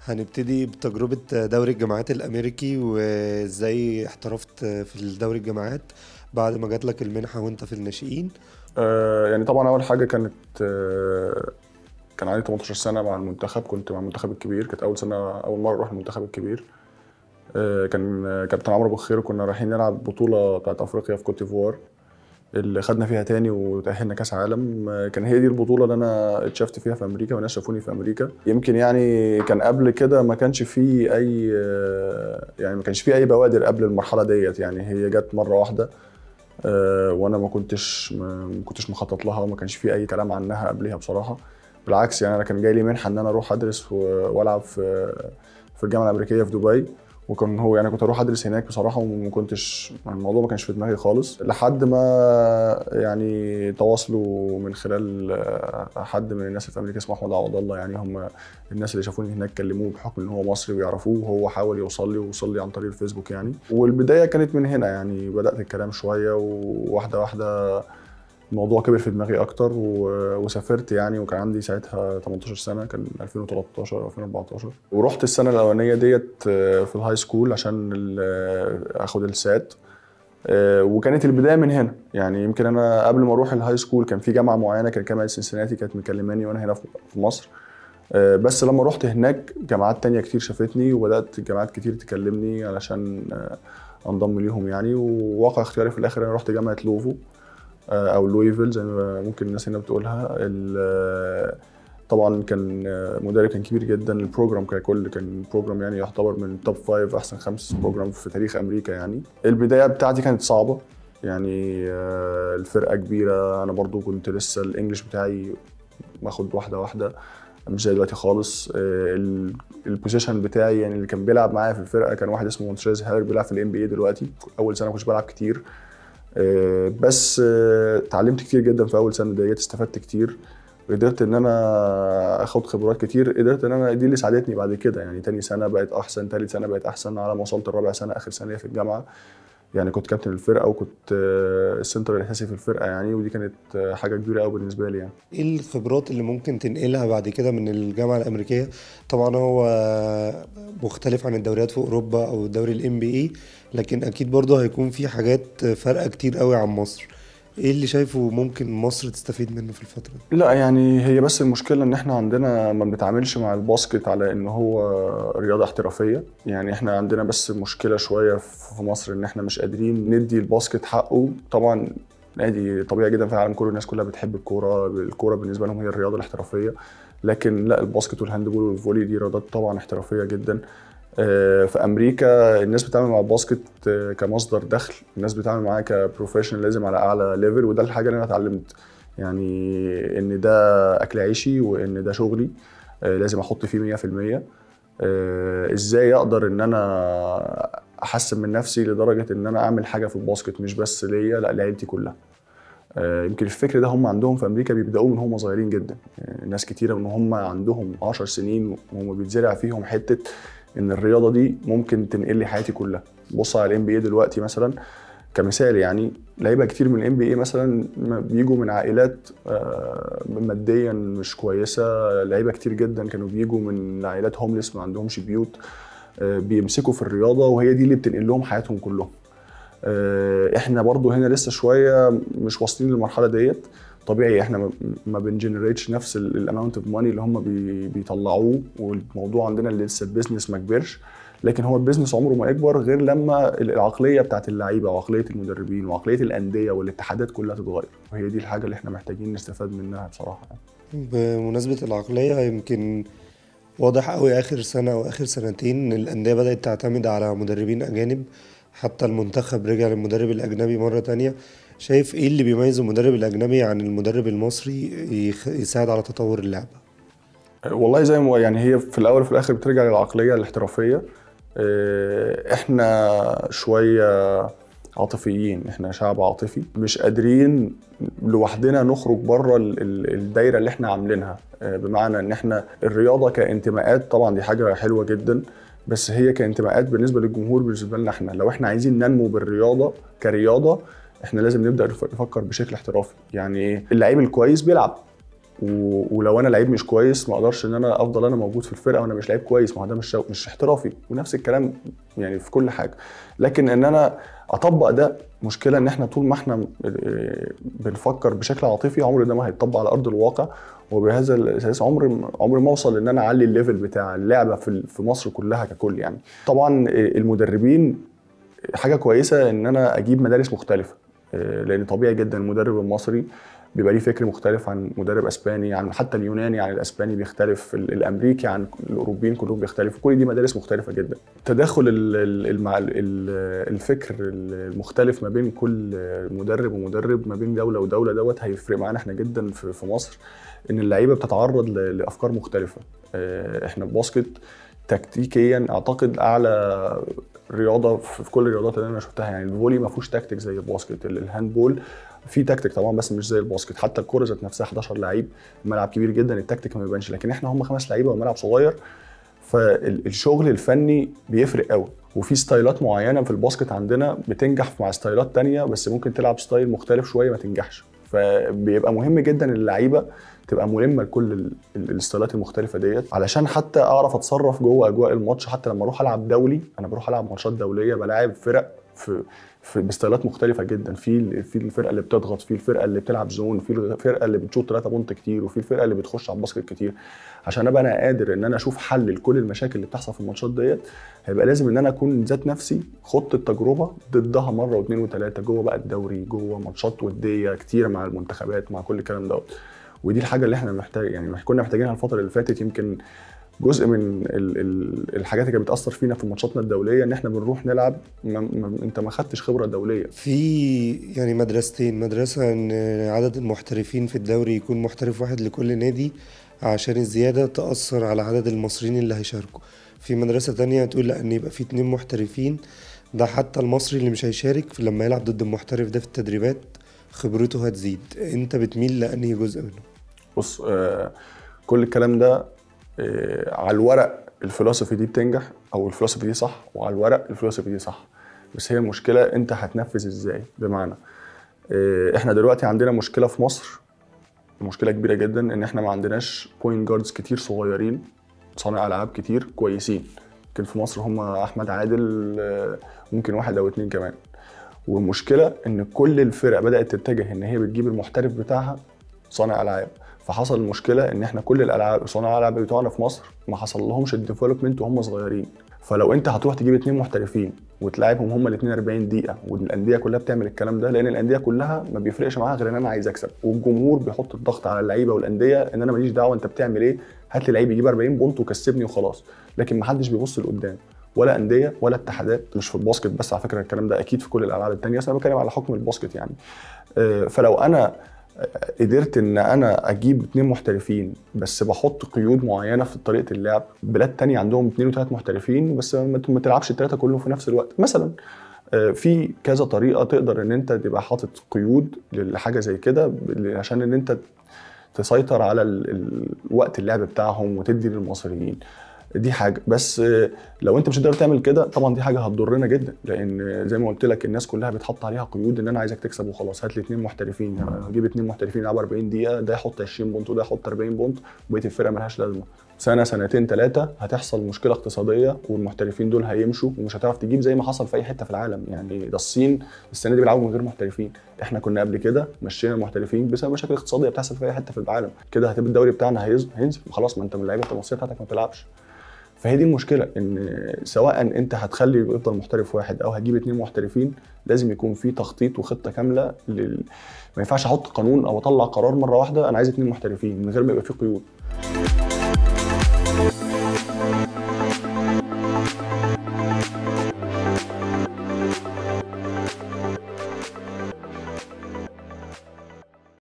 هنبتدي بتجربة دوري الجامعات الأمريكي وإزاي احترفت في الدوري الجامعات بعد ما جات لك المنحة وأنت في الناشئين آه يعني طبعا اول حاجه كانت آه كان عندي 18 سنه مع المنتخب كنت مع المنتخب الكبير كانت اول سنه اول مره اروح المنتخب الكبير آه كان كابتن عمرو بخير وكنا رايحين نلعب بطوله بتاعت افريقيا في كوت ديفوار اللي خدنا فيها تاني وتأهلنا كاس عالم آه، كان هي دي البطوله اللي انا اتشافت فيها في امريكا والناس شافوني في امريكا يمكن يعني كان قبل كده ما كانش فيه اي آه، يعني ما كانش فيه اي بوادر قبل المرحله ديت يعني هي جت مره واحده آه، وانا ما كنتش ما ما كنتش مخطط لها وما كانش في اي كلام عنها قبلها بصراحه بالعكس يعني انا كان جاي لي منحه ان انا اروح ادرس و- والعب في في الجامعه الامريكيه في دبي وكان هو يعني كنت اروح ادرس هناك بصراحه وما كنتش الموضوع ما كانش في دماغي خالص لحد ما يعني تواصلوا من خلال آه، حد من الناس اللي في امريكا اسمه احمد عوض الله يعني هم الناس اللي شافوني هناك كلموه بحكم ان هو مصري ويعرفوه وهو حاول يوصل لي ووصل لي عن طريق الفيسبوك يعني والبدايه كانت من هنا يعني بدات الكلام شويه وواحده واحده الموضوع كبر في دماغي اكتر و- وسافرت يعني وكان عندي ساعتها 18 سنه كان 2013 او 2014 ورحت السنه الاولانيه ديت آه، في الهاي سكول عشان ال- اخد السات آه، وكانت البدايه من هنا يعني يمكن انا قبل ما اروح الهاي سكول كان في جامعه معينه كان جامعه سنسناتي كانت مكلماني وانا هنا في في مصر آه، بس لما رحت هناك جامعات تانية كتير شافتني وبدات جامعات كتير تكلمني علشان آه، انضم ليهم يعني وواقع اختياري في الاخر انا رحت جامعه لوفو آه، او لويفل زي ما ممكن الناس هنا بتقولها ال- طبعا كان آه، مدرب كان كبير جدا البروجرام ككل كان بروجرام يعني يعتبر من توب فايف احسن خمس بروجرام في تاريخ امريكا يعني البدايه بتاعتي كانت صعبه يعني آه، الفرقه كبيره انا برضو كنت لسه الانجليش بتاعي باخد واحده واحده مش زي دلوقتي خالص آه، ال- البوزيشن بتاعي يعني اللي كان بيلعب معايا في الفرقه كان واحد اسمه مونتريز هاير بيلعب في الام بي اي دلوقتي اول سنه ما كنتش بلعب كتير آه، بس آه، اتعلمت كتير جدا في اول سنه ديت استفدت كتير قدرت ان انا اخد خبرات كتير قدرت ان انا دي اللي ساعدتني بعد كده يعني تاني سنه بقت احسن تالت سنه بقت احسن على ما وصلت الرابع سنه اخر سنه ليا في الجامعه يعني كنت كابتن الفرقه وكنت آه، السنتر الاساسي في الفرقه يعني ودي كانت آه، حاجه كبيره قوي بالنسبه لي يعني ايه الخبرات اللي ممكن تنقلها بعد كده من الجامعة الأمريكية طبعا هو مختلف عن الدوريات في أوروبا أو الدوري الام بي اي لكن أكيد برضه هيكون في حاجات فارقة كتير قوي عن مصر ايه اللي شايفه ممكن مصر تستفيد منه في الفترة دي لا يعني هي بس المشكله ان احنا عندنا ما بنتعاملش مع الباسكت على ان هو رياضه احترافيه يعني احنا عندنا بس مشكله شويه في مصر ان احنا مش قادرين ندي الباسكت حقه طبعا نادي طبيعي جدا في العالم كله الناس كلها بتحب الكوره الكوره بالنسبه لهم هي الرياضه الاحترافيه لكن لا الباسكت والهاندبول والفولي دي رياضات طبعا احترافيه جدا آه، في امريكا الناس بتتعامل مع الباسكت آه، كمصدر دخل الناس بتتعامل معاه كبروفيشناليزم على اعلى ليفل وده الحاجه اللي انا اتعلمت يعني ان ده اكل عيشي وان ده شغلي آه، لازم احط فيه 100% آه، ازاي اقدر ان انا احسن من نفسي لدرجه ان انا اعمل حاجه في الباسكت مش بس ليا لا لعيلتي كلها آه، يمكن الفكر ده هم عندهم في امريكا بيبداوه من هم صغيرين جدا يعني ناس كتيره من هم عندهم 10 سنين وهم بيتزرع فيهم حته ان الرياضه دي ممكن تنقل لي حياتي كلها بص على الام بي اي دلوقتي مثلا كمثال يعني لعيبه كتير من الام بي اي مثلا ما بيجوا من عائلات آه، ماديا مش كويسه لعيبه كتير جدا كانوا بيجوا من عائلات هوملس ما عندهمش بيوت آه، بيمسكوا في الرياضه وهي دي اللي بتنقل لهم حياتهم كلهم آه، احنا برضو هنا لسه شويه مش واصلين للمرحله ديت طبيعي احنا ما- ما بنجنريتش نفس الاماونت اوف ماني اللي هم بي- بيطلعوه والموضوع عندنا اللي لسه البيزنس ما كبرش لكن هو البيزنس عمره ما يكبر غير لما العقليه بتاعت اللعيبه وعقليه المدربين وعقليه الانديه والاتحادات كلها تتغير وهي دي الحاجه اللي احنا محتاجين نستفاد منها بصراحه يعني. بمناسبة العقلية يمكن واضح قوي آخر سنة أو آخر سنتين إن الأندية بدأت تعتمد على مدربين أجانب حتى المنتخب رجع للمدرب الأجنبي مرة تانية شايف إيه اللي بيميز المدرب الأجنبي عن المدرب المصري يخ- يساعد على تطور اللعبة والله زي ما يعني هي في الاول وفي الاخر بترجع للعقليه الاحترافيه آه، احنا شويه عاطفيين احنا شعب عاطفي مش قادرين لوحدنا نخرج بره ال- ال- الدايره اللي احنا عاملينها آه، بمعنى ان احنا الرياضه كانتماءات طبعا دي حاجه حلوه جدا بس هي كانتماءات بالنسبه للجمهور بالنسبه لنا احنا لو احنا عايزين ننمو بالرياضه كرياضه احنا لازم نبدا نف- نفكر بشكل احترافي يعني ايه اللعيب الكويس بيلعب و... ولو انا لعيب مش كويس ما اقدرش ان انا افضل انا موجود في الفرقه وانا مش لعيب كويس ما هو ده مش مش احترافي ونفس الكلام يعني في كل حاجه لكن ان انا اطبق ده مشكله ان احنا طول ما احنا آه، بنفكر بشكل عاطفي عمر ده ما هيتطبق على ارض الواقع وبهذا الاساس عمري عمري ما اوصل ان انا اعلي الليفل بتاع اللعبه في في مصر كلها ككل يعني طبعا المدربين حاجه كويسه ان انا اجيب مدارس مختلفه آه، لان طبيعي جدا المدرب المصري بيبقى ليه فكر مختلف عن مدرب اسباني عن حتى اليوناني عن الاسباني بيختلف الامريكي عن الاوروبيين كلهم بيختلفوا كل دي مدارس مختلفه جدا تداخل الفكر المختلف ما بين كل مدرب ومدرب ما بين دوله ودوله دوت هيفرق معانا احنا جدا في مصر ان اللعيبه بتتعرض لافكار مختلفه آه، احنا الباسكت تكتيكيا اعتقد اعلى رياضه في كل الرياضات اللي انا شفتها يعني الفولي ما فيهوش تكتيك زي الباسكت الهاندبول في تكتيك طبعا بس مش زي الباسكت حتى الكوره ذات نفسها 11 لعيب الملعب كبير جدا التكتيك ما بيبانش لكن احنا هم خمس لعيبه والملعب صغير فالشغل الفني بيفرق قوي وفي ستايلات معينه في الباسكت عندنا بتنجح مع ستايلات تانية بس ممكن تلعب ستايل مختلف شويه ما تنجحش فبيبقى مهم جدا اللعيبه تبقى ملمه لكل الستايلات المختلفه ديت علشان حتى اعرف اتصرف جوه اجواء الماتش حتى لما اروح العب دولي انا بروح العب ماتشات دوليه بلاعب فرق في في بستايلات مختلفه جدا في في الفرقه اللي بتضغط في الفرقه اللي بتلعب زون في الفرقه اللي بتشوط 3 بونت كتير وفي الفرقه اللي بتخش على الباسكت كتير عشان ابقى انا قادر ان انا اشوف حل لكل المشاكل اللي بتحصل في الماتشات ديت هيبقى لازم ان انا اكون ذات نفسي خط التجربه ضدها مره واثنين وثلاثه جوه بقى الدوري جوه ماتشات وديه كتير مع المنتخبات مع كل الكلام دوت ودي الحاجه اللي احنا محتاج يعني كنا محتاجينها الفتره اللي فاتت يمكن جزء من الحاجات اللي كانت بتاثر فينا في ماتشاتنا الدوليه ان احنا بنروح نلعب ما ما انت ما خدتش خبره دوليه في يعني مدرستين مدرسه ان عدد المحترفين في الدوري يكون محترف واحد لكل نادي عشان الزياده تاثر على عدد المصريين اللي هيشاركوا في مدرسه تانية تقول لا ان يبقى في اتنين محترفين ده حتى المصري اللي مش هيشارك لما يلعب ضد المحترف ده في التدريبات خبرته هتزيد انت بتميل لانهي جزء منه بص آه كل الكلام ده آه، على الورق الفلسفي دي بتنجح او الفلسفي دي صح وعلى الورق الفلسفي دي صح بس هي المشكله انت هتنفذ ازاي بمعنى آه، احنا دلوقتي عندنا مشكله في مصر مشكله كبيره جدا ان احنا ما عندناش بوينت جاردز كتير صغيرين صانع العاب كتير كويسين يمكن في مصر هم احمد عادل آه، ممكن واحد او اتنين كمان والمشكله ان كل الفرق بدات تتجه ان هي بتجيب المحترف بتاعها صانع العاب فحصل المشكله ان احنا كل الالعاب صناع الالعاب بتوعنا في مصر ما حصل لهمش الديفلوبمنت وهم صغيرين فلو انت هتروح تجيب اثنين محترفين وتلاعبهم هم الاثنين 40 دقيقه والانديه كلها بتعمل الكلام ده لان الانديه كلها ما بيفرقش معاها غير ان انا عايز اكسب والجمهور بيحط الضغط على اللعيبه والانديه ان انا ماليش دعوه انت بتعمل ايه هات لي لعيب يجيب 40 بونت وكسبني وخلاص لكن ما حدش بيبص لقدام ولا انديه ولا اتحادات مش في الباسكت بس على فكره الكلام ده اكيد في كل الالعاب الثانيه بس انا بتكلم على حكم الباسكت يعني آه، فلو انا قدرت ان انا اجيب اثنين محترفين بس بحط قيود معينه في طريقه اللعب بلاد تانية عندهم اثنين وثلاث محترفين بس ما تلعبش الثلاثه كلهم في نفس الوقت مثلا آه، في كذا طريقه تقدر ان انت تبقى حاطط قيود لحاجه زي كده عشان ان انت تسيطر على الوقت اللعب بتاعهم وتدي للمصريين دي حاجه بس لو انت مش هتقدر تعمل كده طبعا دي حاجه هتضرنا جدا لان زي ما قلت لك الناس كلها بتحط عليها قيود ان انا عايزك تكسب وخلاص هات لي اثنين محترفين هجيب اثنين محترفين يلعبوا 40 دقيقه ده يحط 20 بونت وده يحط 40 بونت وبقيه الفرقه ملهاش لازمه سنه سنتين ثلاثه هتحصل مشكله اقتصاديه والمحترفين دول هيمشوا ومش هتعرف تجيب زي ما حصل في اي حته في العالم يعني ده الصين السنه دي بيلعبوا من غير محترفين احنا كنا قبل كده مشينا المحترفين بسبب مشاكل اقتصاديه بتحصل في اي حته في العالم كده هتبقى الدوري بتاعنا هينزل خلاص ما انت من اللعيبه المصريه بتاعتك ما بتلعبش فهي دي المشكله ان سواء انت هتخلي يفضل محترف واحد او هتجيب اثنين محترفين لازم يكون في تخطيط وخطه كامله لل... ما ينفعش احط قانون او اطلع قرار مره واحده انا عايز اثنين محترفين من غير ما يبقى في قيود